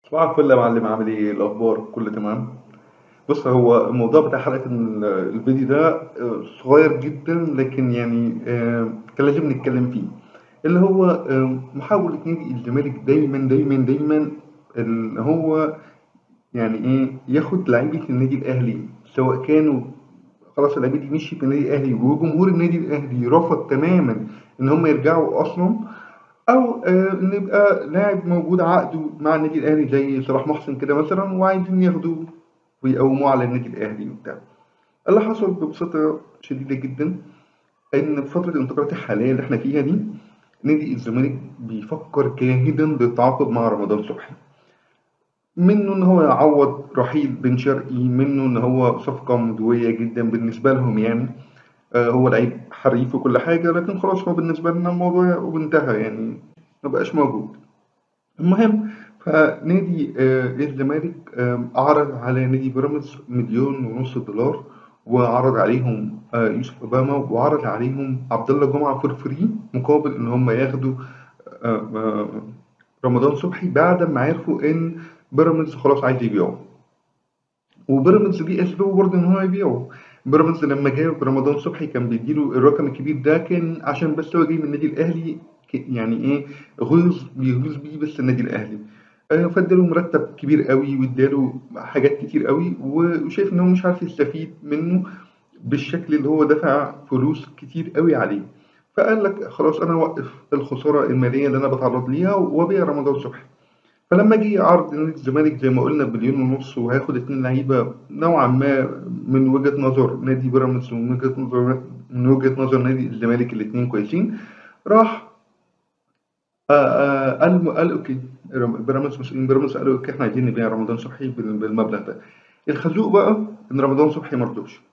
صباح الفل يا معلم عامل ايه الاخبار كله تمام بص هو الموضوع بتاع حلقه ال- الفيديو ده آه، صغير جدا لكن يعني آه، كان لازم نتكلم فيه اللي هو آه، محاولة نادي الزمالك دايما دايما دايما اللي هو يعني ايه ياخد لعيبة النادي الاهلي سواء كانوا خلاص اللعيبة دي مشيت من النادي الاهلي وجمهور النادي الاهلي رفض تماما ان هم يرجعوا اصلا او آه، ان يبقى لاعب موجود عقده مع النادي الاهلي زي صلاح محسن كده مثلا وعايزين ياخدوه ويقوموه على النادي الاهلي وبتاع اللي حصل ببساطه شديده جدا ان في فتره الانتقالات الحاليه اللي احنا فيها دي نادي الزمالك بيفكر جاهدا بالتعاقد مع رمضان صبحي منه ان هو يعوض رحيل بن شرقي منه ان هو صفقه مدويه جدا بالنسبه لهم يعني آه، هو لعيب حريف وكل حاجه لكن خلاص هو بالنسبه لنا الموضوع وانتهى يعني ما بقاش موجود المهم فنادي آه، الزمالك آم، عرض على نادي بيراميدز مليون ونص دولار وعرض عليهم آه، يوسف اوباما وعرض عليهم عبد الله جمعه فور فري مقابل ان هم ياخدوا آه، آه، رمضان صبحي بعد ما عرفوا ان بيراميدز خلاص عايز يبيعه وبيراميدز ليه اسبابه برضه ان هو يبيعه بيراميدز لما جاب رمضان صبحي كان بيديله الرقم الكبير ده كان عشان بس هو جاي من النادي الاهلي ك- يعني ايه غيظ بيغيظ بيه بس النادي الاهلي آه، فاداله مرتب كبير قوي واداله حاجات كتير قوي وشايف ان هو مش عارف يستفيد منه بالشكل اللي هو دفع فلوس كتير قوي عليه فقال لك خلاص انا اوقف الخساره الماليه اللي انا بتعرض ليها وابيع رمضان صبحي فلما جه عرض نادي الزمالك زي ما قلنا بمليون ونص وهياخد اتنين لعيبه نوعا ما من وجهه نظر نادي بيراميدز ومن وجهه نظر من وجهه نظر نادي الزمالك الاتنين كويسين راح آه، آه، قال قال اوكي رم- بيراميدز مسؤولين بيراميدز قالوا اوكي احنا عايزين نبيع رمضان صبحي بال- بالمبلغ ده الخازوق بقى ان رمضان صبحي مرضوش